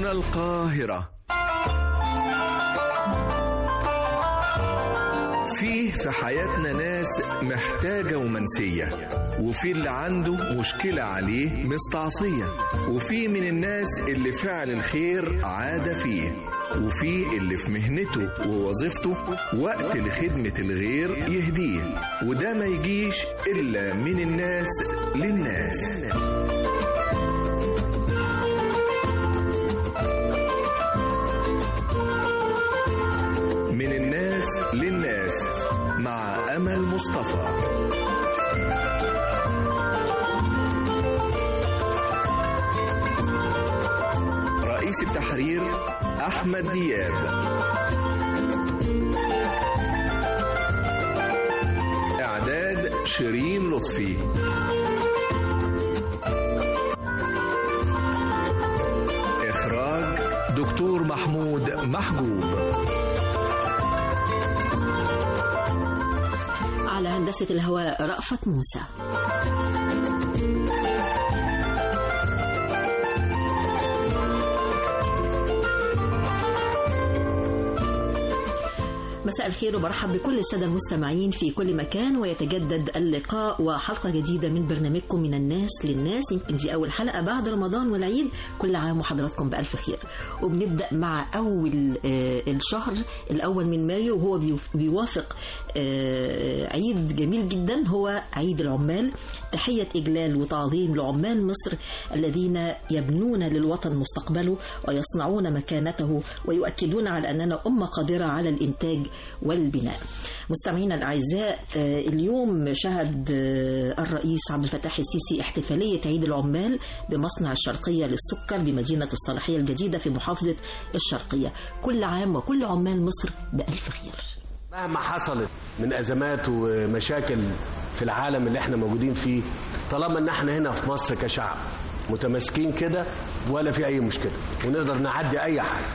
هنا القاهرة فيه في حياتنا ناس محتاجة ومنسية وفي اللي عنده مشكلة عليه مستعصية وفي من الناس اللي فعل الخير عادة فيه وفي اللي في مهنته ووظيفته وقت لخدمة الغير يهديه وده ما يجيش إلا من الناس للناس من الناس للناس مع أمل مصطفى رئيس التحرير أحمد دياب إعداد شيرين لطفي إخراج دكتور محمود محجوب على هندسة الهواء رأفت موسى مساء الخير وبرحب بكل السادة المستمعين في كل مكان ويتجدد اللقاء وحلقة جديدة من برنامجكم من الناس للناس يمكن دي أول حلقة بعد رمضان والعيد كل عام وحضراتكم بألف خير وبنبدأ مع أول آه، الشهر الأول من مايو وهو بيوف- بيوافق آه، عيد جميل جدا هو عيد العمال تحية إجلال وتعظيم لعمال مصر الذين يبنون للوطن مستقبله ويصنعون مكانته ويؤكدون على أننا أمة قادرة على الإنتاج والبناء مستمعينا الأعزاء آه، اليوم شهد آه، الرئيس عبد الفتاح السيسي احتفالية عيد العمال بمصنع الشرقية للسكر بمدينة الصلاحية الجديدة في محافظة الشرقية كل عام وكل عمال مصر بألف خير مهما حصلت من ازمات ومشاكل في العالم اللي احنا موجودين فيه طالما ان احنا هنا في مصر كشعب متماسكين كده ولا في اي مشكله ونقدر نعدي اي حاجه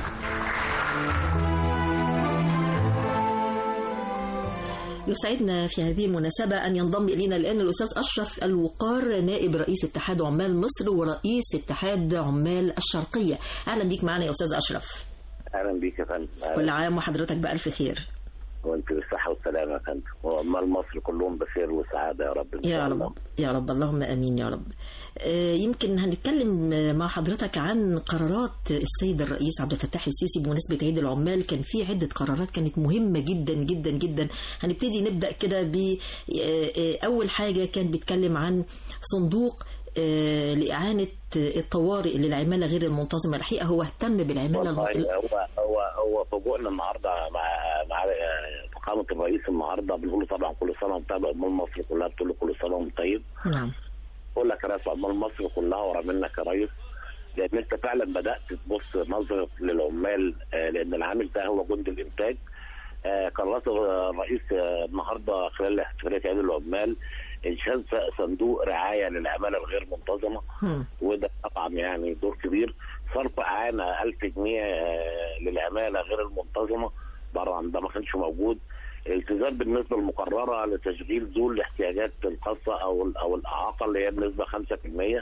يسعدنا في هذه المناسبة أن ينضم إلينا الآن الأستاذ أشرف الوقار نائب رئيس اتحاد عمال مصر ورئيس اتحاد عمال الشرقية أهلا بيك معنا يا أستاذ أشرف اهلا بيك يا فندم كل عام وحضرتك بألف خير وانت بالصحه والسلامه يا فندم وعمال مصر كلهم بخير وسعاده يا رب ان يا شاء رب الله يا رب اللهم امين يا رب آه، يمكن هنتكلم مع حضرتك عن قرارات السيد الرئيس عبد الفتاح السيسي بمناسبه عيد العمال كان في عده قرارات كانت مهمه جدا جدا جدا هنبتدي نبدا كده ب آه، آه، اول حاجه كان بيتكلم عن صندوق آه، لإعانة الطوارئ للعمالة غير المنتظمة الحقيقة هو اهتم بالعمالة والله الم- هو هو هو فوجئنا النهارده مع مع فخامه الرئيس النهارده بنقول له طبعا كل سنه وانت طيب عمال مصر كلها بتقول له كل سنه وانت طيب نعم بقول لك يا ريس عمال مصر كلها ورا منك يا ريس لان انت فعلا بدات تبص نظره للعمال آه، لان العامل ده هو جند الانتاج آه، قررت الرئيس آه، النهارده خلال احتفاليه عيد العمال انشاء صندوق رعايه للعماله الغير منتظمه هم. وده طبعا يعني دور كبير صرف اعانه 1000 جنيه آه، للعماله غير المنتظمه طبعا ده ما كانش موجود التزام بالنسبه المقرره لتشغيل ذو الاحتياجات الخاصه او او الاعاقه اللي هي بنسبه 5%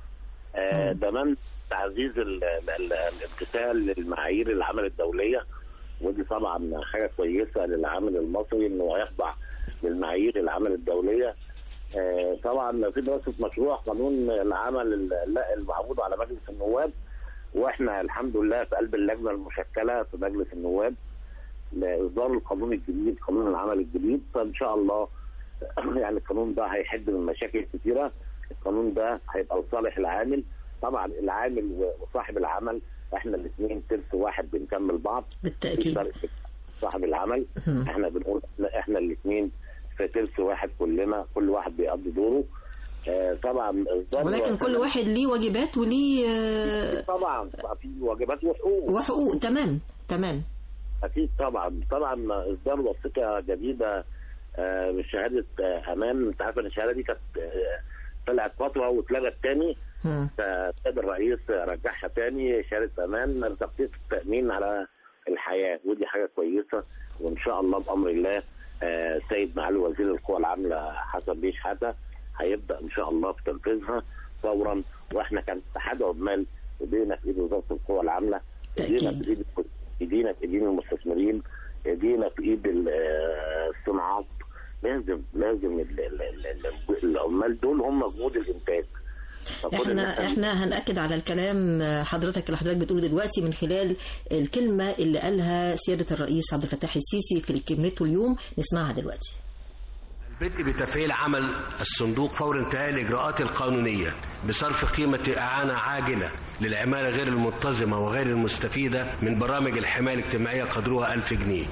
آه، ضمان تعزيز ال- ال- ال- الامتثال للمعايير العمل الدوليه ودي طبعا حاجه كويسه للعامل المصري انه يخضع للمعايير العمل الدوليه آه، طبعا في دراسه مشروع قانون العمل ال- المعروض على مجلس النواب واحنا الحمد لله في قلب اللجنه المشكله في مجلس النواب لاصدار القانون الجديد قانون العمل الجديد فان شاء الله يعني القانون ده هيحد من مشاكل كثيره القانون ده هيبقى لصالح العامل طبعا العامل وصاحب العمل احنا الاثنين ترس واحد بنكمل بعض مفيش بالتأكيد فرق في صاحب العمل هم. احنا بنقول إحنا- احنا الاثنين في ترس واحد كلنا كل واحد بيقضي دوره آه طبعا إصدار ولكن كل واحد ليه واجبات وليه آه، طبعا في واجبات وحقوق وحقوق تمام تمام اكيد طبعا طبعا اصدار وثيقه جديده آه، بشهاده آه، امان انت عارف ان الشهاده دي كانت آه، طلعت فتره واتلغت تاني هم. فالسيد الرئيس رجعها تاني شهاده امان لتخطيط التامين على الحياه ودي حاجه كويسه وان شاء الله بامر الله آه، سيد معالي وزير القوى العامله حسن بيه شحاته هيبدا ان شاء الله في تنفيذها فورا واحنا كان اتحاد عمال ايدينا في ايد وزاره القوى العامله ايدينا تأكيد. في ايد ايدينا في ايدين المستثمرين ايدينا في ايد ال- آه، الصناعات لازم لازم ال- ال- ال- ال- العمال دول هم جنود الانتاج فكون إن احنا احنا هنأكد على الكلام حضرتك اللي حضرتك بتقوله دلوقتي من خلال الكلمة اللي قالها سيادة الرئيس عبد الفتاح السيسي في كلمته اليوم نسمعها دلوقتي البدء بتفعيل عمل الصندوق فور انتهاء الإجراءات القانونية بصرف قيمة إعانة عاجلة للعمالة غير المنتظمة وغير المستفيدة من برامج الحماية الاجتماعية قدرها ألف جنيه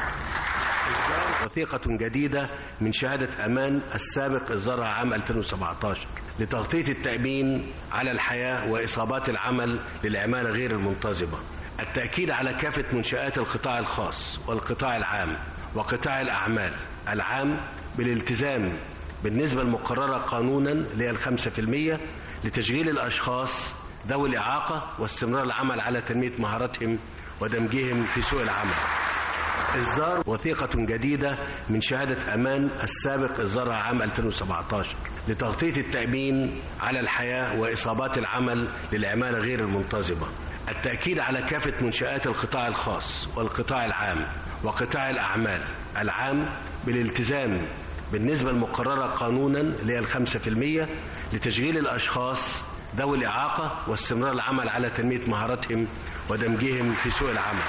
إصدار وثيقة جديدة من شهادة أمان السابق إصدارها عام 2017 لتغطية التأمين على الحياة وإصابات العمل للعمالة غير المنتظمة التأكيد على كافة منشآت القطاع الخاص والقطاع العام وقطاع الأعمال العام بالالتزام بالنسبة المقررة قانونا اللي هي الخمسة في المية لتشغيل الأشخاص ذوي الإعاقة واستمرار العمل على تنمية مهاراتهم ودمجهم في سوق العمل إصدار وثيقة جديدة من شهادة أمان السابق إصدارها عام 2017 لتغطية التأمين على الحياة وإصابات العمل للعمالة غير المنتظمة التأكيد على كافة منشآت القطاع الخاص والقطاع العام وقطاع الأعمال العام بالالتزام بالنسبة المقررة قانونا اللي هي الخمسة في المية لتشغيل الأشخاص ذوي الإعاقة واستمرار العمل على تنمية مهاراتهم ودمجهم في سوق العمل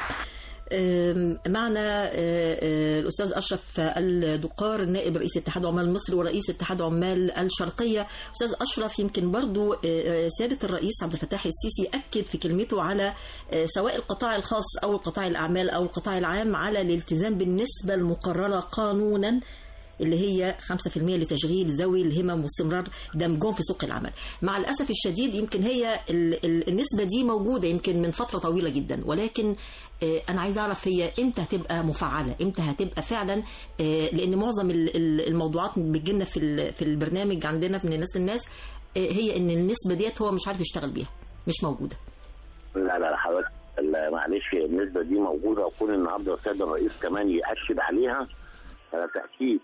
أم، معنا أه، أه، الأستاذ أشرف الدقار نائب رئيس اتحاد عمال مصر ورئيس اتحاد عمال الشرقية أستاذ أشرف يمكن برضو أه، أه، سيادة الرئيس عبد الفتاح السيسي أكد في كلمته على أه، سواء القطاع الخاص أو القطاع الأعمال أو القطاع العام على الالتزام بالنسبة المقررة قانونا اللي هي 5% لتشغيل ذوي الهمم واستمرار دمجهم في سوق العمل مع الأسف الشديد يمكن هي ال- ال- النسبة دي موجودة يمكن من فترة طويلة جدا ولكن آه، أنا عايزة أعرف هي إمتى هتبقى مفعلة إمتى هتبقى فعلا آه، لأن معظم ال- ال- الموضوعات بتجيلنا في ال- في البرنامج عندنا من الناس للناس آه، هي إن النسبة ديت هو مش عارف يشتغل بيها مش موجودة لا لا حضرتك لا، معلش النسبه دي موجوده وكون النهارده السيد الرئيس كمان ياكد عليها فده تاكيد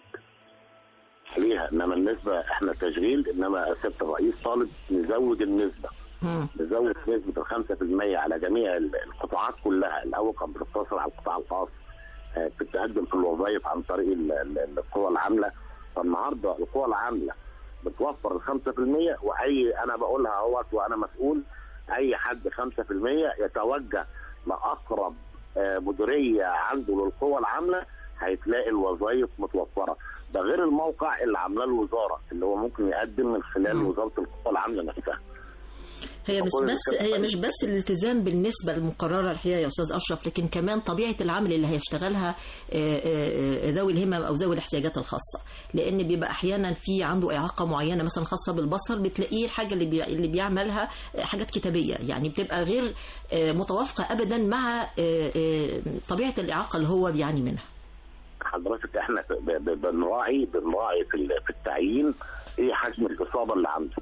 عليها انما النسبه احنا تشغيل انما سياده الرئيس طالب نزود النسبه مم. نزود نسبه ال 5% على جميع ال- القطاعات كلها الاول كان بتقتصر على القطاع الخاص آه، بتقدم في الوظائف عن طريق ال- ال- القوى العامله فالنهارده القوى العامله بتوفر ال 5% واي انا بقولها اهوت وانا مسؤول اي حد 5% يتوجه لاقرب آه، مديريه عنده للقوى العامله هيتلاقي الوظائف متوفره ده غير الموقع اللي عاملاه الوزاره اللي هو ممكن يقدم من خلال مم. وزاره القوى العامله نفسها هي مش أقول بس لك- هي مش بس الالتزام بالنسبه المقرره الحقيقه يا استاذ اشرف لكن كمان طبيعه العمل اللي هيشتغلها آه، آه، آه، ذوي الهمم او ذوي الاحتياجات الخاصه لان بيبقى احيانا في عنده اعاقه معينه مثلا خاصه بالبصر بتلاقيه الحاجه اللي بي- اللي بيعملها آه، حاجات كتابيه يعني بتبقى غير آه، متوافقه ابدا مع آه، آه، طبيعه الاعاقه اللي هو بيعاني منها حضرتك احنا ب- ب- بنراعي بنراعي في ال- في التعيين ايه حجم الاصابه اللي عنده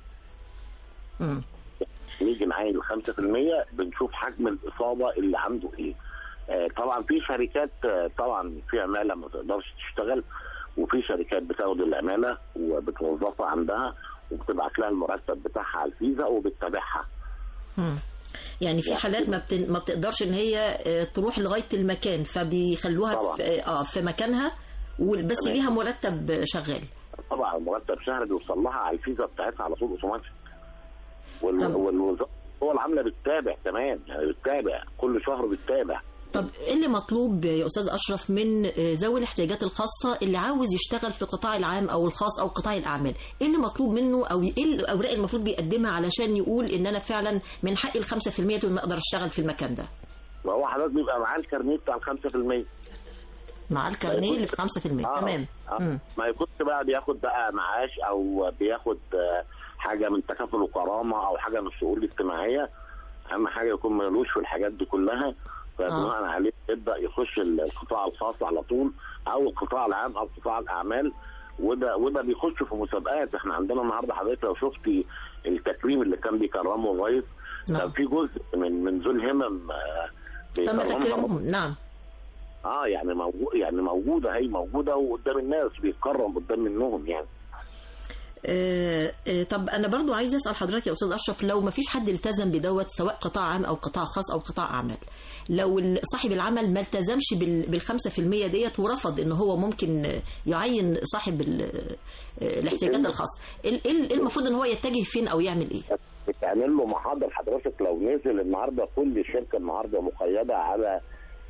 مم. نيجي نعين ال 5% بنشوف حجم الاصابه اللي عنده ايه آه، طبعا في شركات آه، طبعا في عماله ما تقدرش تشتغل وفي شركات بتاخد العماله وبتوظفها عندها وبتبعت لها المرتب بتاعها على الفيزا وبتتابعها مم. يعني في يعني حالات ما بت... ما بتقدرش ان هي آه، تروح لغايه المكان فبيخلوها طبعا. في اه في مكانها وال- بس تمام. ليها مرتب شغال طبعا المرتب شهر بيوصل لها على الفيزا بتاعتها على طول اوتوماتيك وال- طب. والوزاره هو العامله بتتابع كمان يعني بتتابع كل شهر بتتابع طب ايه اللي مطلوب يا استاذ اشرف من آه، ذوي الاحتياجات الخاصه اللي عاوز يشتغل في القطاع العام او الخاص او قطاع الاعمال ايه اللي مطلوب منه او ايه الاوراق المفروض بيقدمها علشان يقول ان انا فعلا من حقي ال 5% دول ما اقدر اشتغل في المكان ده وهو حضرتك بيبقى معاه الكارنيه بتاع ال 5% مع الكارنيه اللي في 5% آه. تمام آه. مم. ما يكونش بقى بياخد بقى معاش او بياخد آه، حاجه من تكافل وكرامه او حاجه من الشؤون الاجتماعيه اهم حاجه يكون ملوش في الحاجات دي كلها فبناء عليه يبدا يخش القطاع الخاص على طول او القطاع العام او قطاع الاعمال وده وده بيخش في مسابقات احنا عندنا النهارده حضرتك لو شفتي التكريم اللي كان بيكرمه الرئيس نعم. كان في جزء من من ذو الهمم آه، تم بيكرمها تكريمهم نعم اه يعني موجود يعني موجوده هي موجوده وقدام الناس بيتكرم قدام منهم يعني آه، آه، طب انا برضو عايز اسال حضرتك يا استاذ اشرف لو ما فيش حد التزم بدوت سواء قطاع عام او قطاع خاص او قطاع اعمال لو ال- صاحب العمل ما التزمش بال- بالخمسة في المية ديت ورفض ان هو ممكن آه، يعين صاحب ال- آه، الاحتياجات الخاصة ال- ال- المفروض ان هو يتجه فين او يعمل ايه بتعمل له محاضر حضرتك لو نزل النهارده كل شركه النهارده مقيده على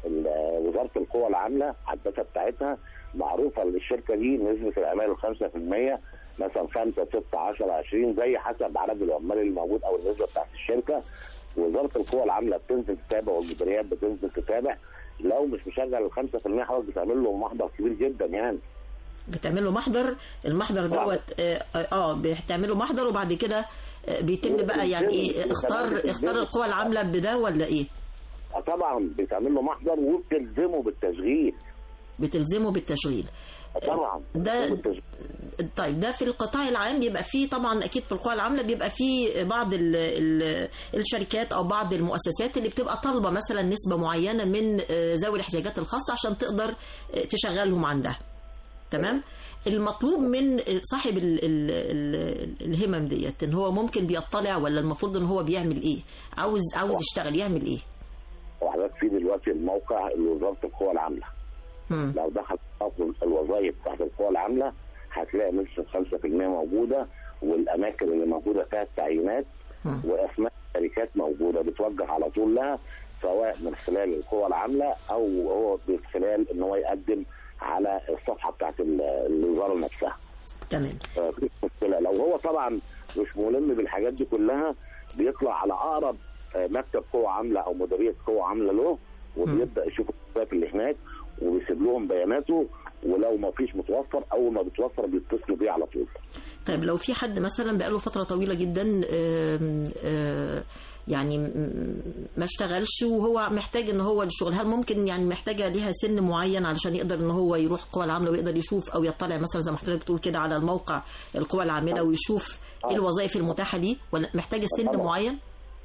ال- وزاره القوى العامله على الداتا بتاعتها معروفه ان الشركه دي نسبه العماله 5% مثلا 5 6 10 20 زي حسب عدد العمال اللي موجود او النسبه بتاعت الشركه وزاره القوى العامله بتنزل تتابع والمديريات بتنزل تتابع لو مش مشغل ال 5% حضرتك بتعمل له محضر كبير جدا يعني بتعمل له محضر المحضر دوت اه, آه بتعمل له محضر وبعد كده آه، بيتم بقى يعني ايه اختار اختار القوى العامله بده ولا ايه آه طبعا بتعمل له محضر وبتلزمه بالتشغيل بتلزمه بالتشغيل آه طبعا ده- بالتشغيل. طيب ده في القطاع العام بيبقى فيه طبعا اكيد في القوى العامله بيبقى فيه بعض ال ال الشركات او بعض المؤسسات اللي بتبقى طالبه مثلا نسبه معينه من آه، ذوي الاحتياجات الخاصه عشان تقدر آه، تشغلهم عندها تمام المطلوب من صاحب ال ال ال الهمم ديت ان هو ممكن بيطلع ولا المفروض ان هو بيعمل ايه عاوز عاوز يشتغل يعمل ايه وحضرتك في دلوقتي الموقع اللي وزاره القوى العامله مم. لو دخل أصل الوظائف بتاعت القوى العامله هتلاقي نسبه 5% موجوده والاماكن اللي موجوده فيها التعيينات مم. واسماء شركات موجوده بتوجه على طول لها سواء من خلال القوى العامله او هو من خلال ان هو يقدم على الصفحه بتاعت ال- الوزاره نفسها. تمام فمفيش مشكله لو هو طبعا مش ملم بالحاجات دي كلها بيطلع على اقرب آه، مكتب قوه عامله او مديريه قوه عامله له وبيبدا يشوف الوظائف اللي هناك وبيسيب لهم بياناته ولو ما فيش متوفر اول ما بيتوفر بيتصلوا بيه على طول. طيب لو في حد مثلا بقاله فترة طويلة جدا آم، آه، يعني م- ما اشتغلش وهو محتاج ان هو الشغل هل ممكن يعني محتاجة ليها سن معين علشان يقدر ان هو يروح القوى العاملة ويقدر يشوف او يطلع مثلا زي ما حضرتك بتقول كده على الموقع القوى العاملة ويشوف ايه الوظائف المتاحة ليه ولا محتاجة سن طبعا. معين؟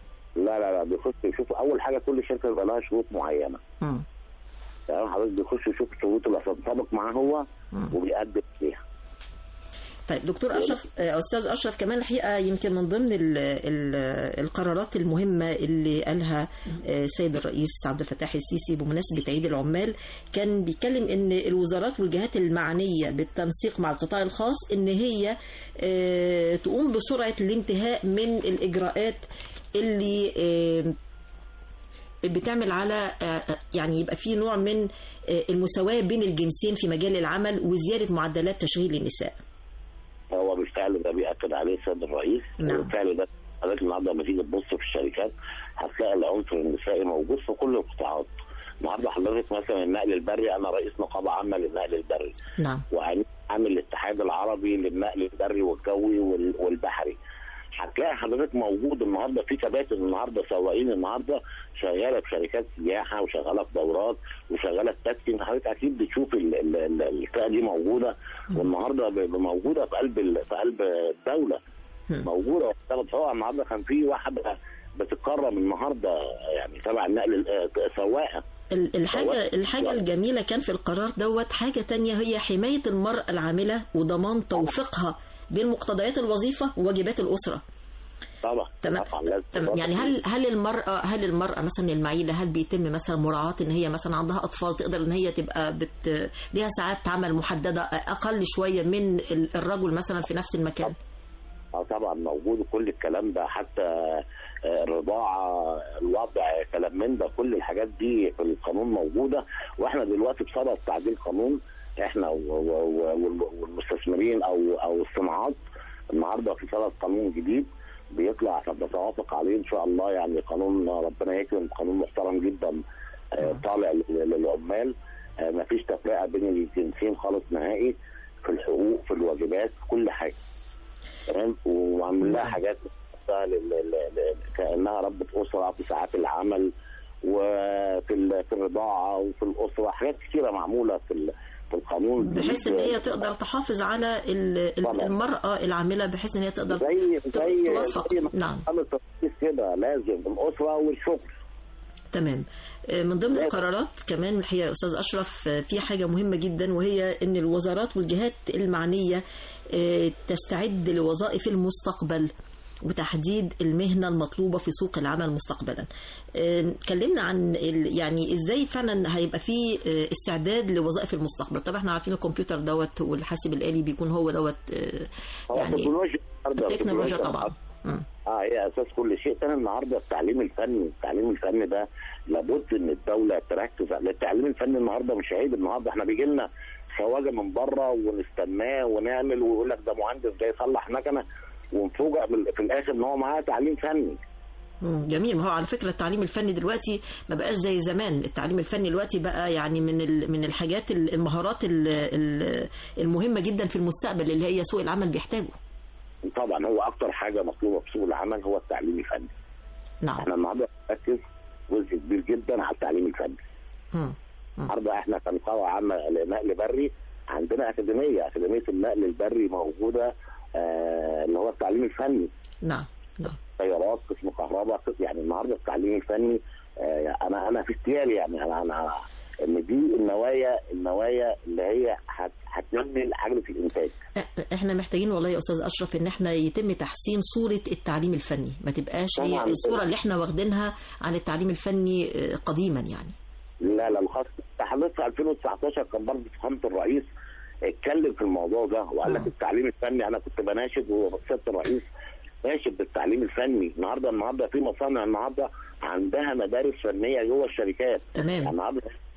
لا لا لا بيخش يشوف اول حاجه كل شركه بيبقى لها شروط معينه. مم. تمام حضرتك بيخش يشوف الشروط اللي هتنطبق معاه هو مم. وبيقدم فيها. طيب دكتور اشرف آه، استاذ اشرف كمان الحقيقه يمكن من ضمن ال ال القرارات المهمه اللي قالها آه، السيد الرئيس عبد الفتاح السيسي بمناسبه عيد العمال كان بيتكلم ان الوزارات والجهات المعنيه بالتنسيق مع القطاع الخاص ان هي آه، تقوم بسرعه الانتهاء من الاجراءات اللي آه، بتعمل على آه، يعني يبقى في نوع من آه، المساواة بين الجنسين في مجال العمل وزيادة معدلات تشغيل النساء هو بالفعل ده بيأكد عليه السيد الرئيس نعم. بالفعل ده حضرتك النهارده لما تيجي تبص في الشركات هتلاقي العنصر النسائي موجود في كل القطاعات النهارده حضرتك مثلا النقل البري انا رئيس نقابه عامه للنقل البري نعم وعامل الاتحاد العربي للنقل البري والجوي وال- والبحري هتلاقي حضرتك موجود النهارده في كباتن النهارده سواقين النهارده شغاله في شركات سياحه وشغاله في دورات وشغاله في تاكسي حضرتك اكيد بتشوف ال- ال- ال- الفئه دي موجوده والنهارده ب- ب- موجوده في قلب ال- في قلب الدوله مم. موجوده وبتاخد حقوقها النهارده كان في واحده بتتكرم النهارده يعني تبع النقل ال- آه، سواقه ال- الحاجة سواء- الحاجة الجميلة كان في القرار دوت حاجة تانية هي حماية المرأة العاملة وضمان توفيقها بين مقتضيات الوظيفة وواجبات الأسرة طبعا تمام طبعا لازم تمام يعني هل هل المرأة هل المرأة مثلا المعيلة هل بيتم مثلا مراعاة ان هي مثلا عندها اطفال تقدر ان هي تبقى بت ليها ساعات عمل محددة اقل شوية من ال- الرجل مثلا في نفس المكان اه طبعا موجود كل الكلام ده حتى آه، الرضاعه الوضع كلام من ده كل الحاجات دي في القانون موجوده واحنا دلوقتي بسبب تعديل قانون احنا و- و- و- والمستثمرين او او الصناعات النهارده في صدد قانون جديد بيطلع احنا بنتوافق عليه ان شاء الله يعني قانون ربنا يكرم قانون محترم جدا آه، طالع لل- للعمال آه، مفيش تفرقه بين الجنسين خالص نهائي في الحقوق في الواجبات في كل حاجه تمام وعامل لها حاجات مخصصة لل- لل- لل- كانها ربة اسره في ساعات العمل وفي ال- في الرضاعه وفي الاسره حاجات كثيره معموله في ال- في القانون بحيث ان هي تقدر تحافظ على ال- ال- طبعاً. المرأة العاملة بحيث ان هي تقدر زي ت- زي توفق زي ما نعم قال التخصيص كده لازم الاسره والشغل تمام آه، من ضمن القرارات كمان الحقيقه يا استاذ اشرف آه، في حاجه مهمه جدا وهي ان الوزارات والجهات المعنيه آه، تستعد لوظائف المستقبل وتحديد المهنه المطلوبه في سوق العمل مستقبلا. آه، اتكلمنا عن ال- يعني ازاي فعلا هيبقى في آه، استعداد لوظائف المستقبل، طبعا احنا عارفين الكمبيوتر دوت والحاسب الالي بيكون هو دوت آه، هو يعني التكنولوجيا النهارده التكنولوجيا طبعا. مم. اه هي اساس كل شيء تاني النهارده التعليم الفني التعليم الفني ده لابد ان الدوله تركز على التعليم الفني النهارده مش عيب النهارده احنا بيجي لنا خواجه من بره ونستناه ونعمل ويقول لك ده مهندس جاي يصلح مكنه ونفوجئ بال- في الاخر ان هو معاه تعليم فني مم، جميل ما هو على فكره التعليم الفني دلوقتي ما بقاش زي زمان التعليم الفني دلوقتي بقى يعني من ال- من الحاجات ال- المهارات ال- ال- المهمه جدا في المستقبل اللي هي سوق العمل بيحتاجه طبعا هو اكتر حاجه مطلوبه في سوق العمل هو التعليم الفني نعم احنا النهارده بنركز جزء كبير جدا على التعليم الفني مم. النهارده احنا كنقابه عامه لنقل بري عندنا اكاديميه اكاديميه النقل البري موجوده آه اللي هو التعليم الفني نعم نعم سيارات قسم كهرباء قسم- يعني النهارده التعليم الفني آه انا انا في اختياري يعني انا انا ان دي النوايا النوايا اللي هي هت- هتنمي عجله الانتاج إ- احنا محتاجين والله يا استاذ اشرف ان احنا يتم تحسين صوره التعليم الفني ما تبقاش هي طبعاً. الصوره اللي احنا واخدينها عن التعليم الفني آه، قديما يعني لا لا الخاص حضرتك في 2019 كان برضه فخامه الرئيس اتكلم في الموضوع ده وقال لك آه. التعليم الفني انا كنت بناشد وسياده الرئيس ناشد بالتعليم الفني النهارده النهارده في مصانع النهارده عندها مدارس فنيه جوه الشركات تمام النهارده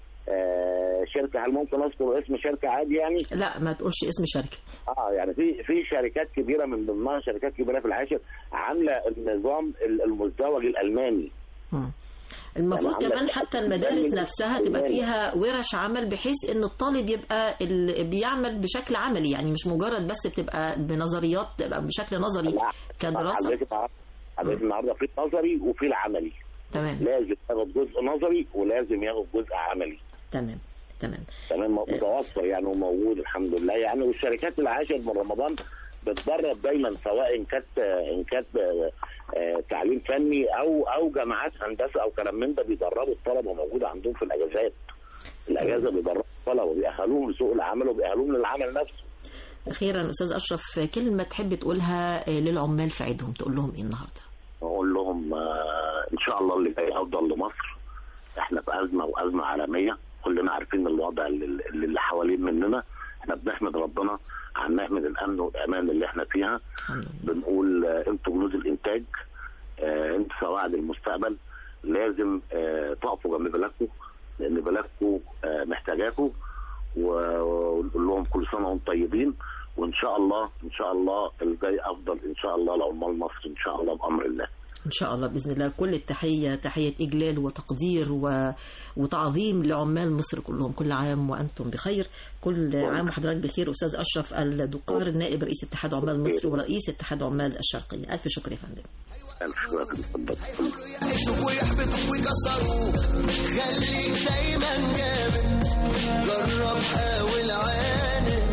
آه شركه هل ممكن اذكر اسم شركه عادي يعني؟ لا ما تقولش اسم شركه اه يعني في في شركات كبيره من ضمنها شركات كبيره في العاشر عامله النظام المزدوج الالماني مم. المفروض يعني كمان عندك حتى المدارس ألماني. نفسها تبقى ألماني. فيها ورش عمل بحيث ان الطالب يبقى ال... بيعمل بشكل عملي يعني مش مجرد بس بتبقى بنظريات تبقى بشكل نظري لا، كدراسه حضرتك النهارده- حضرتك النهارده في نظري وفي العملي تمام لازم ياخد جزء نظري ولازم ياخد جزء عملي تمام تمام تمام متوفر يعني وموجود الحمد لله يعني والشركات العاشر من رمضان بتدرب دايما سواء ان كانت ان كانت آه، تعليم فني او او جامعات هندسه او كلام من ده بيدربوا الطلبه موجوده عندهم في الاجازات الاجازه بيدربوا الطلبه وبيأهلوهم لسوق العمل وبيأهلوهم للعمل نفسه اخيرا استاذ اشرف كلمه تحب تقولها آه، للعمال في عيدهم تقول لهم ايه النهارده اقول لهم آه، ان شاء الله اللي جاي افضل لمصر احنا في ازمه وازمه عالميه كلنا عارفين الوضع اللي, اللي حوالين مننا احنا بنحمد ربنا عن نعمه الامن والامان اللي احنا فيها الحمد لله بنقول آه، انتوا جنود الانتاج آه، انتوا سواعد المستقبل لازم آه، تقفوا جنب بلدكم لان بلدكم آه، محتاجاكم و- ونقول لهم كل سنه وانتم طيبين وان شاء الله ان شاء الله الجاي افضل ان شاء الله لعمال مصر ان شاء الله بامر الله ان شاء الله باذن الله كل التحيه تحيه اجلال وتقدير و... وتعظيم لعمال مصر كلهم كل عام وانتم بخير كل عام وحضرتك بخير استاذ اشرف الدقار نائب رئيس اتحاد عمال مصر ورئيس اتحاد عمال الشرقيه الف شكر يا فندم الف شكر اتفضل يحسوا ويحبطوا ويكسروا خليك دايما جامد جرب حاول عاند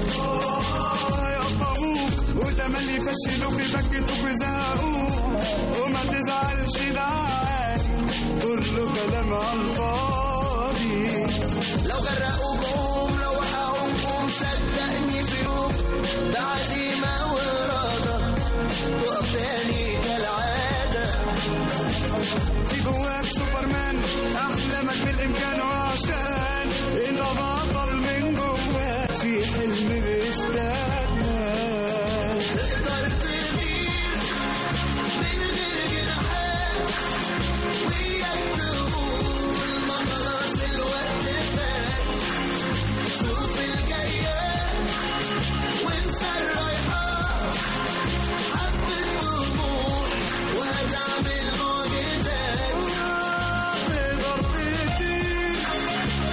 يقطعوك وتملي يفشلوك يبكتوك ويزهقوك وما تزعلش ده عادي كله كلام على الفاضي لو غرقوكم لو وقعوكم صدقني في يوم بعزيمة وإرادة تقف تاني كالعادة في جواك سوبرمان احلامك بالامكان وعشان انت بطل من جواك في حلم بيستناك تقدر تطير من غير جناحات وياك تقول ما خلاص الوقت فات شوف الجايات وانسى الرايحات حبة طموح وهتعمل معجزات تقدر تطير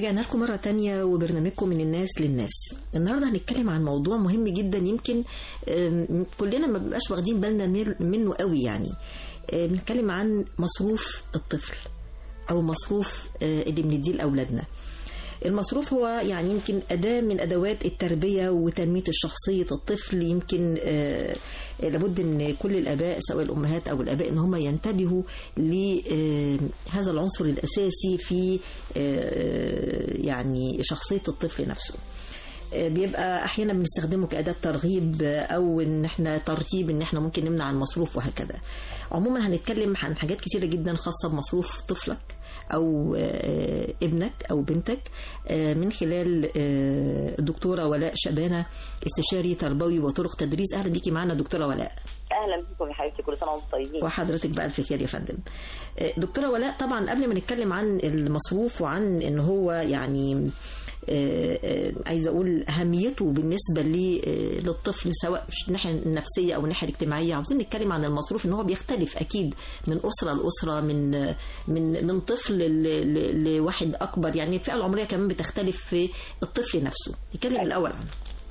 رجعنا لكم مرة تانية وبرنامجكم من الناس للناس النهاردة هنتكلم عن موضوع مهم جدا يمكن آم، كلنا ما بنبقاش واخدين بالنا من- منه قوي يعني آه، بنتكلم عن مصروف الطفل أو مصروف آه، اللي بنديه لأولادنا المصروف هو يعني يمكن أداة من أدوات التربية وتنمية شخصية الطفل يمكن آه، لابد أن كل الآباء سواء الأمهات أو الآباء أن هم ينتبهوا لهذا العنصر الأساسي في آه، يعني شخصية الطفل نفسه آه، بيبقى احيانا بنستخدمه كاداه ترغيب آه، او ان احنا ترهيب ان احنا ممكن نمنع المصروف وهكذا عموما هنتكلم عن حاجات كتيره جدا خاصه بمصروف طفلك او آه، ابنك او بنتك آه، من خلال آه، الدكتوره ولاء شبانه استشاري تربوي وطرق تدريس اهلا بيكي معانا دكتوره ولاء اهلا بكم يا حبيبتي كل سنه وانتم طيبين وحضرتك بقى الف خير يا فندم آه، دكتوره ولاء طبعا قبل ما نتكلم عن المصروف وعن ان هو يعني آه، آه، عايزه اقول اهميته بالنسبه لي- آه، للطفل سواء مش الناحيه النفسيه او الناحيه الاجتماعيه عاوزين نتكلم عن المصروف ان هو بيختلف اكيد من اسره لاسره من آه، من من طفل ل- ل- لواحد اكبر يعني الفئه العمريه كمان بتختلف في الطفل نفسه نتكلم الاول عنه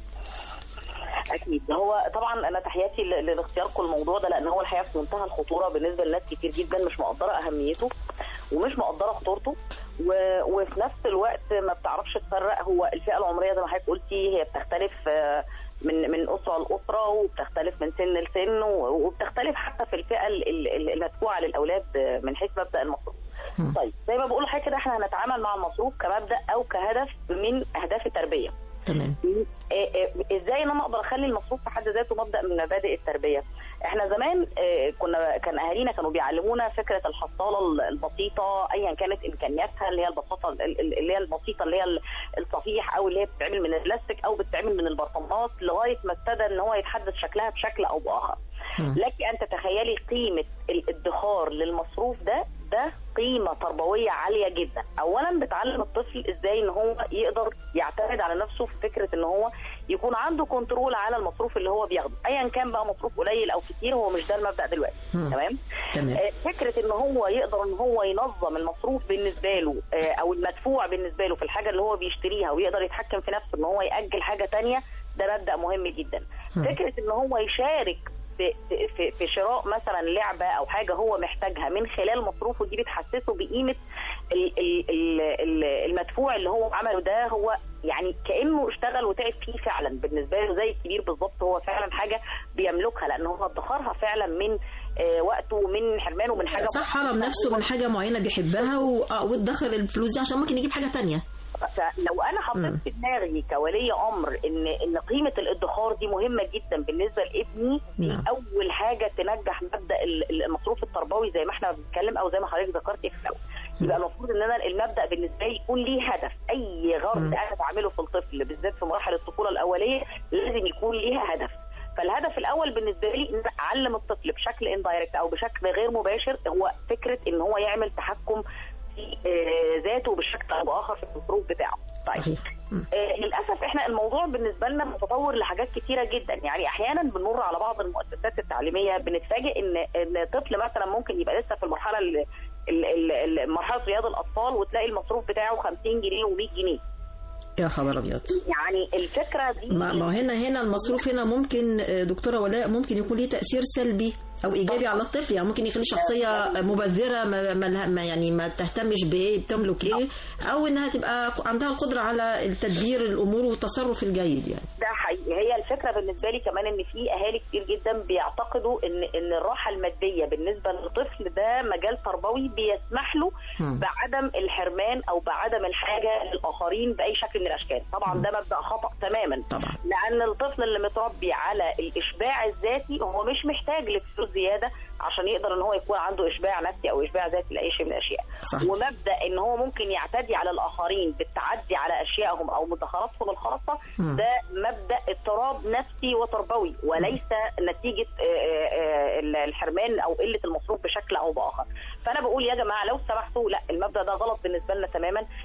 اكيد هو طبعا انا تحياتي ل- لاختياركم الموضوع ده لان هو الحقيقه في منتهى الخطوره بالنسبه لناس كتير جدا مش مقدره اهميته ومش مقدره خطورته و... وفي نفس الوقت ما بتعرفش تفرق هو الفئه العمريه زي ما حضرتك قلتي هي بتختلف آه، من من اسره لاسره وبتختلف من سن لسن و- وبتختلف حتى في الفئه ال- ال- المدفوعه للاولاد آه، من حيث مبدا المصروف. طيب زي ما بقول لحضرتك كده احنا هنتعامل مع المصروف كمبدا او كهدف من اهداف التربيه. تمام إيه إيه ازاي ان انا اقدر اخلي المصروف في حد ذاته مبدا من مبادئ التربيه احنا زمان إيه، كنا كان اهالينا كانوا بيعلمونا فكره الحصاله البسيطه ايا كانت امكانياتها اللي هي البساطه اللي هي البسيطه اللي هي الصفيح او اللي هي بتتعمل من البلاستيك او بتتعمل من البرطمانات لغايه ما ابتدى ان هو يتحدث شكلها بشكل او باخر لك ان تتخيلي قيمه الادخار للمصروف ده ده قيمه تربويه عاليه جدا اولا بتعلم الطفل ازاي ان هو يقدر يعتمد على نفسه في فكره ان هو يكون عنده كنترول على المصروف اللي هو بياخده ايا كان بقى مصروف قليل او كتير هو مش ده المبدا دلوقتي مم. تمام تمام. آه، فكره ان هو يقدر ان هو ينظم المصروف بالنسبه له آه، او المدفوع بالنسبه له في الحاجه اللي هو بيشتريها ويقدر يتحكم في نفسه ان هو ياجل حاجه تانية ده مبدا مهم جدا مم. فكره ان هو يشارك في, في- في, في شراء مثلا لعبه او حاجه هو محتاجها من خلال مصروفه دي بتحسسه بقيمه ال- ال- ال- ال- المدفوع اللي هو عمله ده هو يعني كانه اشتغل وتعب فيه فعلا بالنسبه له زي الكبير بالظبط هو فعلا حاجه بيملكها لان هو ادخرها فعلا من آه، وقته ومن حرمانه ومن حاجه صح حرم نفسه من حاجه معينه بيحبها و- آه، وادخر الفلوس دي عشان ممكن يجيب حاجه تانية فلو انا حطيت مم. في دماغي كولي امر ان ان قيمه الادخار دي مهمه جدا بالنسبه لابني دي نعم. اول حاجه تنجح مبدا ال- المصروف التربوي زي ما احنا بنتكلم او زي ما حضرتك ذكرتي في الاول يبقى المفروض ان انا المبدا بالنسبه لي يكون ليه هدف اي غرض مم. انا بعمله في الطفل بالذات في مراحل الطفوله الاوليه لازم يكون ليها هدف فالهدف الاول بالنسبه لي ان أنا اعلم الطفل بشكل اندايركت او بشكل غير مباشر هو فكره ان هو يعمل تحكم في آه، ذاته بشكل او باخر في المصروف بتاعه طيب صحيح مم. آه، للاسف احنا الموضوع بالنسبه لنا متطور لحاجات كتيره جدا يعني احيانا بنمر على بعض المؤسسات التعليميه بنتفاجئ ان ان طفل مثلا ممكن يبقى لسه في المرحله ال- ال- ال- ال- مرحله رياض الاطفال وتلاقي المصروف بتاعه 50 جنيه و100 جنيه يا خبر ابيض يعني الفكره دي ما ما هنا هنا المصروف هنا ممكن آه، دكتوره ولاء ممكن يكون ليه تاثير سلبي او ايجابي على الطفل يعني ممكن يخلي شخصيه مبذره ما, ما, لها- ما يعني ما تهتمش بايه بتملك ايه او انها تبقى عندها القدره على التدبير الامور والتصرف الجيد يعني ده حقيقي هي الفكره بالنسبه لي كمان ان في اهالي كتير جدا بيعتقدوا ان ان الراحه الماديه بالنسبه للطفل ده مجال تربوي بيسمح له مم. بعدم الحرمان او بعدم الحاجه للاخرين باي شكل من الاشكال طبعا ده مبدا خطا تماما طبعا لان الطفل اللي متربي على الاشباع الذاتي هو مش محتاج لفلوس زياده عشان يقدر ان هو يكون عنده اشباع نفسي او اشباع ذاتي لاي شيء من الاشياء صح. ومبدا ان هو ممكن يعتدي على الاخرين بالتعدي على اشيائهم او مدخراتهم الخاصه مم. ده مبدا اضطراب نفسي وتربوي وليس نتيجه آه، آه، آه، الحرمان او قله المصروف بشكل او باخر فانا بقول يا جماعه لو سمحتوا لا المبدا ده غلط بالنسبه لنا تماما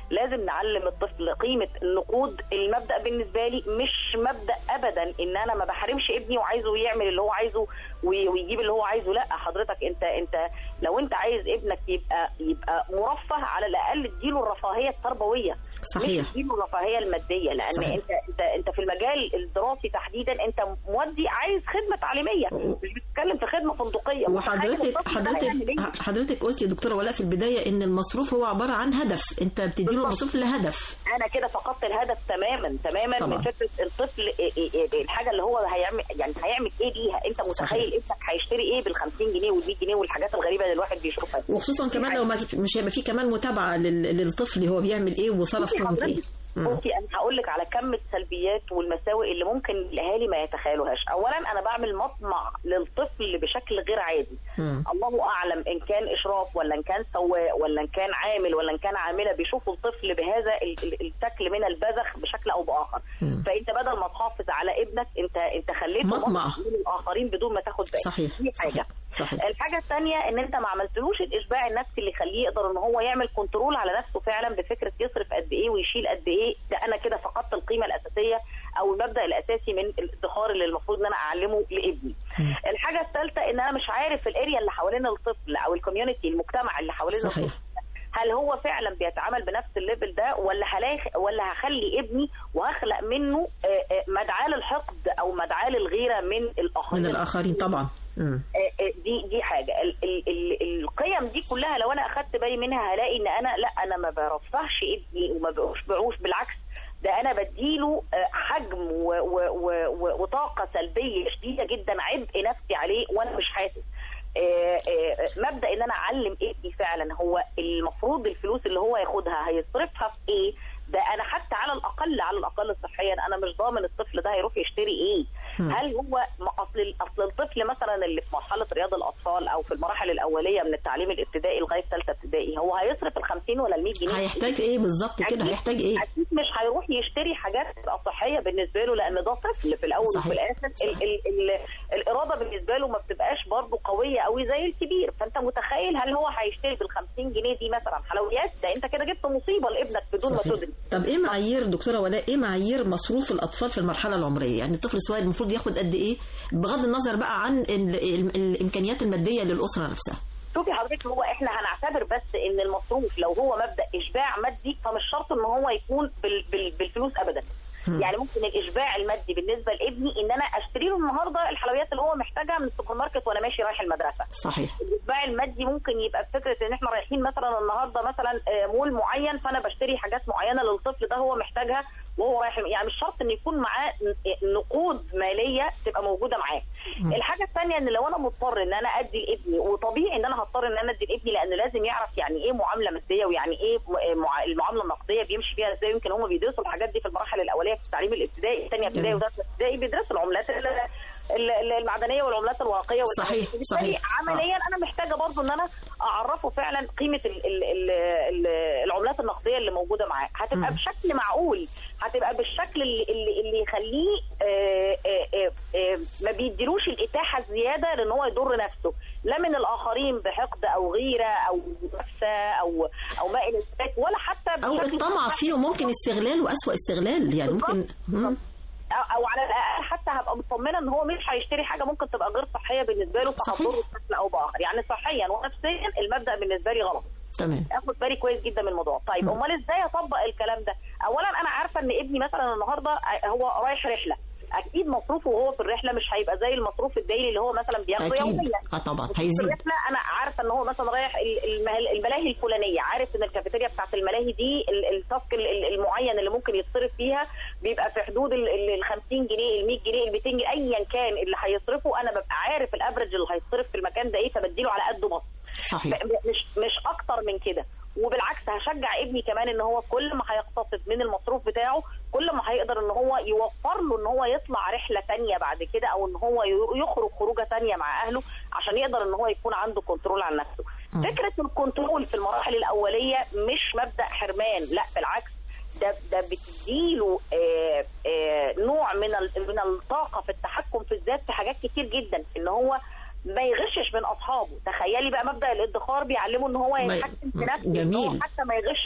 لازم نعلم الطفل قيمه النقود المبدا بالنسبه لي مش مبدا ابدا ان انا ما بحرمش ابني وعايزه يعمل اللي هو عايزه وي- ويجيب اللي هو عايزه لا حضرتك انت انت لو انت عايز ابنك يبقى يبقى مرفه على الاقل اديله الرفاهيه التربويه صحيح. مش اديله الرفاهيه الماديه لان صحيح. انت انت انت في المجال الدراسي تحديدا انت مودي عايز خدمه تعليميه مش بتتكلم في خدمه فندقيه متخيل وحضرتك الطفل ده هيعمل إيه؟ حضرتك حضرتك قلتي يا دكتوره ولاء في البدايه ان المصروف هو عباره عن هدف انت بتديله المصروف لهدف انا كده فقدت الهدف تماما تماما طبعا. من فكره الطفل إيه- إيه- إيه- الحاجه اللي هو هيعمل يعني هيعمل ايه بيها انت متخيل ابنك هيشتري ايه بال 50 جنيه وال 100 جنيه والحاجات الغريبه اللي الواحد بيشوفها دي. وخصوصا كمان لو ما مش هيبقى في كمان متابعه لل- للطفل هو بيعمل ايه وصرف فيهم في ايه مم. بصي انا هقول لك على كم السلبيات والمساوئ اللي ممكن الاهالي ما يتخيلوهاش اولا انا بعمل مطمع للطفل بشكل غير عادي مم. الله اعلم ان كان اشراف ولا ان كان سواق ولا ان كان عامل ولا ان كان عامله بيشوفوا الطفل بهذا ال- ال- الشكل من البذخ بشكل او باخر مم. فانت بدل ما تحافظ على ابنك انت انت خليته مطمع. مطمع من الاخرين بدون ما تاخد بالك صحيح دي حاجه صحيح صحيح الحاجة الثانية ان انت ما عملتلوش الاشباع النفسي اللي يخليه يقدر ان هو يعمل كنترول على نفسه فعلا بفكرة يصرف قد ايه ويشيل قد ايه ده انا كده فقدت القيمة الاساسية او المبدأ الاساسي من الادخار اللي المفروض ان انا اعلمه لابني. مم. الحاجة الثالثة ان انا مش عارف الاريا اللي حوالين الطفل او الكوميونتي المجتمع اللي حوالين صحيح. الطفل هل هو فعلا بيتعامل بنفس الليفل ده ولا هلاقي ولا هخلي ابني وهخلق منه آه، آه، مدعاة للحقد او مدعاة للغيرة من الاخرين من الاخرين طبعا مم. آه، آه، دي دي حاجه ال ال ال القيم دي كلها لو انا اخدت بالي منها هلاقي ان انا لا انا ما برفهش ابني وما بشبعوش بالعكس ده انا بديله آه، حجم و و و و وطاقه سلبيه شديده جدا عبء نفسي عليه وانا مش حاسس آه، آه، مبدا ان انا اعلم ابني فعلا هو المفروض الفلوس اللي هو ياخدها هيصرفها في ايه ده انا حتى على الاقل على الاقل صحيا انا مش ضامن الطفل ده هيروح يشتري ايه مم. هل هو ما اصل اصل الطفل مثلا اللي في مرحله رياض الاطفال او في المراحل الاوليه من التعليم الابتدائي لغايه ثالثه ابتدائي هو هيصرف ال 50 ولا ال 100 جنيه هيحتاج ايه بالظبط كده أكيد- هيحتاج ايه اكيد مش هيروح يشتري حاجات تبقى صحيه بالنسبه له لان ده طفل في الاول صحيح. وفي الاخر ال ال ال الاراده بالنسبه له ما بتبقاش برضه قويه قوي زي الكبير فانت متخيل هل هو هيشتري بال 50 جنيه دي مثلا حلويات ده انت كده جبت مصيبه لابنك بدون ما صحيح. تدرك طب ايه معايير دكتوره ولاء ايه معايير مصروف الاطفال في المرحله العمريه يعني الطفل الصغير المفروض ياخد قد ايه بغض النظر بقى عن ال- ال- الامكانيات الماديه للاسره نفسها شوفي حضرتك هو احنا هنعتبر بس ان المصروف لو هو مبدا اشباع مادي فمش شرط ان هو يكون بال بال بالفلوس ابدا مم. يعني ممكن الاشباع المادي بالنسبه لابني ان انا اشتري له النهارده الحلويات اللي هو محتاجها من السوبر ماركت وانا ماشي رايح المدرسه صحيح الاشباع المادي ممكن يبقى بفكره ان احنا رايحين مثلا النهارده مثلا آه، مول معين فانا بشتري حاجات معينه للطفل ده هو محتاجها وهو رايح يعني مش شرط ان يكون معاه ن- نقود ماليه تبقى موجوده معاه مم. الحاجه الثانيه ان لو انا مضطر ان انا ادي لابني وطبيعي ان انا هضطر ان انا ادي لابني لان لازم يعرف يعني ايه معامله ماديه ويعني ايه م- مع- المعامله النقديه بيمشي فيها ازاي يمكن هم بيدرسوا الحاجات دي في المراحل الاوليه في التعليم الابتدائي الثانيه ابتدائي جميل. وثالثه ابتدائي بيدرسوا العملات ال- ال- ال- المعدنيه والعملات الورقيه والحاجات صحيح، دي. صحيح. بالتالي عمليا انا محتاجه برضو ان انا اعرفه فعلا قيمه ال ال ال ال العملات النقديه اللي موجوده معاه هتبقى مم. بشكل معقول هتبقى بالشكل اللي اللي, اللي يخليه آه، آه، آه، آه، ما بيديلوش الاتاحه الزياده لان هو يضر نفسه لا من الاخرين بحقد او غيره او نفسه او او ما الى ذلك ولا حتى او بشكل الطمع فيه وممكن استغلال واسوأ استغلال يعني ممكن مم. أو- او على الاقل حتى هبقى مطمنه ان هو مش هيشتري حاجه ممكن تبقى غير صحيه بالنسبه له صحيح. فهتضره بشكل او باخر يعني صحيا ونفسيا المبدا بالنسبه لي غلط تمام اخد بالي كويس جدا من الموضوع طيب مم. امال ازاي اطبق الكلام ده اولا انا عارفه ان ابني مثلا النهارده هو رايح رحله اكيد مصروفه وهو في الرحله مش هيبقى زي المصروف الدايلي اللي هو مثلا بياخده اكيد يوميا اه طبعا في هيزيد الرحله انا عارفه ان هو مثلا رايح ال- المهل- الملاهي الفلانيه عارف ان الكافيتيريا بتاعت الملاهي دي ال- التاسك ال- ال- المعين اللي ممكن يتصرف فيها بيبقى في حدود ال ال- ال 50 جنيه ال 100 جنيه ال 200 جنيه ايا كان اللي هيصرفه انا ببقى عارف الافرج اللي هيتصرف في المكان ده ايه فبديله على قده بس صحيح ب- مش مش اكتر من كده وبالعكس هشجع ابني كمان ان هو كل ما هيقتصد من المصروف بتاعه كل ما هيقدر ان هو يوفر له ان هو يطلع رحله تانية بعد كده او ان هو ي- يخرج خروجه تانية مع اهله عشان يقدر ان هو يكون عنده كنترول على نفسه مم. فكره الكنترول في المراحل الاوليه مش مبدا حرمان لا بالعكس ده ده بتديله آه آه نوع من ال- من الطاقه في التحكم في الذات في حاجات كتير جدا ان هو ما يغشش من اصحابه تخيلي بقى مبدا الادخار بيعلمه ان هو ما- يتحكم في م- نفسه ان هو جميل. حتى ما يغشش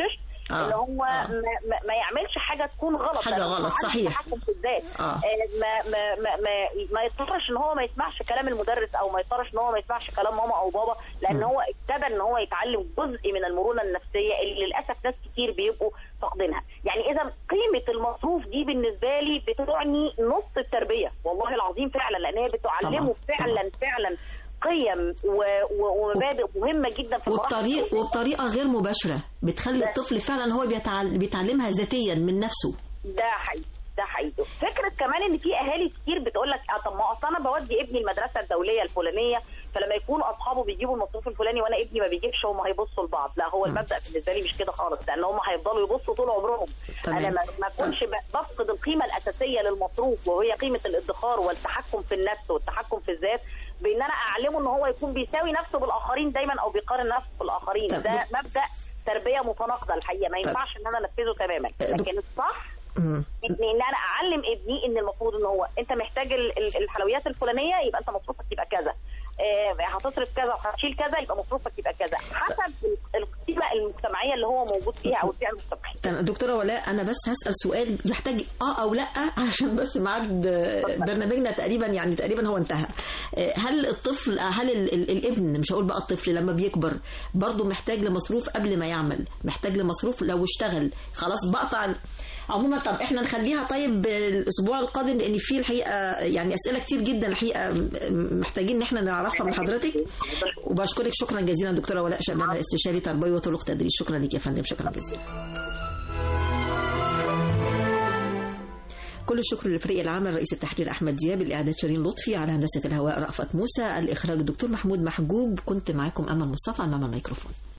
آه. اللي هو آه. ما, ما, ما يعملش حاجه تكون غلط حاجة لأنه غلط، عنده صحيح. تحكم في الذات آه. آه، ما ما ما ما, ما يضطرش ان هو ما يسمعش كلام المدرس او ما يضطرش ان هو ما يسمعش كلام ماما او بابا لان هو ابتدى ان هو يتعلم جزء من المرونه النفسيه اللي للاسف ناس كتير بيبقوا فاقدينها يعني اذا قيمه المصروف دي بالنسبه لي بتعني نص التربيه والله العظيم فعلا لان هي بتعلمه طبعاً، فعلا فعلا قيم و- و- ومبادئ مهمه جدا في المراحل وبطريق وبطريقه غير مباشره بتخلي الطفل فعلا هو بيتعل... بيتعلمها ذاتيا من نفسه ده حقيقي ده حقيقي فكره كمان ان في اهالي كتير بتقول لك اه طب ما اصل انا بودي ابني المدرسه الدوليه الفلانيه فلما يكونوا اصحابه بيجيبوا المصروف الفلاني وانا ابني ما بيجيبش هم هيبصوا لبعض لا هو المبدا بالنسبه لي مش كده خالص لان هم هيفضلوا يبصوا طول عمرهم تمام. انا ما ما اكونش ب- بفقد القيمه الاساسيه للمصروف وهي قيمه الادخار والتحكم في النفس والتحكم في الذات بان انا اعلمه ان هو يكون بيساوي نفسه بالاخرين دايما او بيقارن نفسه بالاخرين طب ده مبدا تربيه متناقضه الحقيقه ما ينفعش ان انا انفذه تماما لكن الصح مم. ان ان انا اعلم ابني ان المفروض ان هو انت محتاج ال- ال- الحلويات الفلانيه يبقى انت مصروفك يبقى كذا آه، هتصرف كذا وهتشيل كذا يبقى مصروفك يبقى كذا حسب ال- القيمه المجتمعيه اللي هو موجود فيها او الفئه المجتمعيه تمام دكتوره ولاء انا بس هسال سؤال يحتاج اه او لا عشان بس ميعاد آه، برنامجنا تقريبا يعني تقريبا هو انتهى آه، هل الطفل آه، هل ال- ال- الابن مش هقول بقى الطفل لما بيكبر برضه محتاج لمصروف قبل ما يعمل محتاج لمصروف لو اشتغل خلاص بقطع عموما طب احنا نخليها طيب الاسبوع القادم لان في الحقيقه يعني اسئله كتير جدا الحقيقه م- محتاجين ان احنا نعرفها من حضرتك وبشكرك شكرا جزيلا دكتوره ولاء شبانه استشاري تربوي وطرق تدريس شكرا لك يا فندم شكرا جزيلا كل الشكر للفريق العمل رئيس التحرير احمد دياب الاعداد شيرين لطفي على هندسه الهواء رأفت موسى الاخراج الدكتور محمود محجوب كنت معاكم امل مصطفى امام الميكروفون